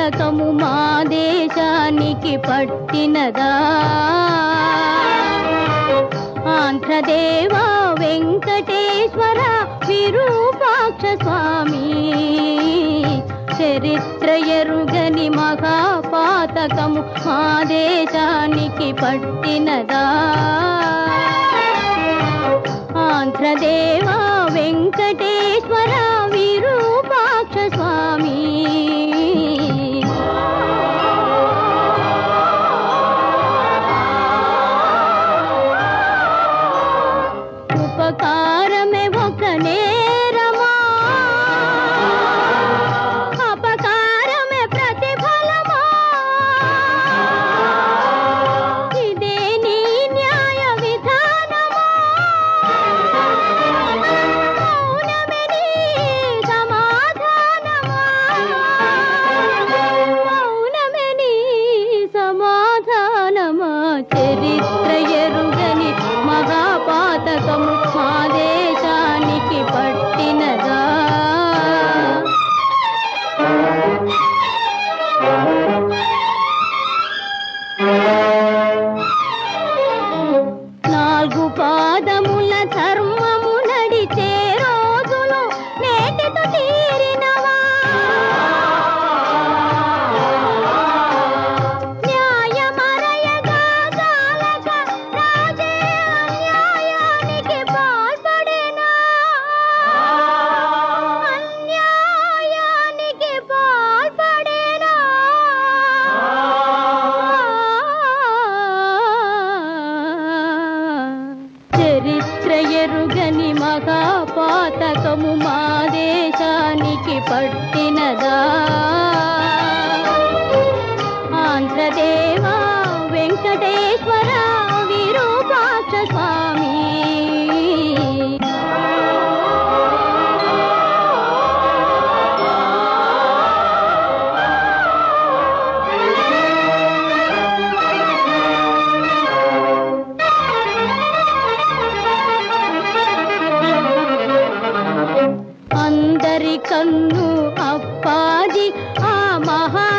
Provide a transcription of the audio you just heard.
పాతకము మా దేశానికి పట్టినదా ఆంధ్రదేవ వెంకటేశ్వర విరూపాక్ష స్వామి చరిత్ర ఎరుగని మహాపాతకము మా దేశానికి పట్టినదా ఆంధ్రదేవ వెంకటేశ్వర విరూపాక్ష స్వామి ఉపకారమే ఒక నేరమా అపకారమే ప్రతిఫలమా ఇదే నీ న్యాయ విధానమా మౌనమే నీ సమాధానమా మౌనమే నీ సమాధానమా చరిత్ర ఎరుగని మహాపాతకము మా దేశానికి పట్టినదా నాలుగు పాదముల ధర్మము నడిచే రోజులు నేటితో తీరినవా న్యాయమరయగా సాలక రాజే అన్యాయానికి పాల్పడేనా అన్యాయానికి పాల్పడేనా చరిత్ర ఎరుగని మహాపాతకము మా దేశానికి పట్టినదా ఆంధ్రదేవ వెంకటేశ్వర విరూపాక్ష స్వామి అందరి కన్ను అప్పాది ఆ మహా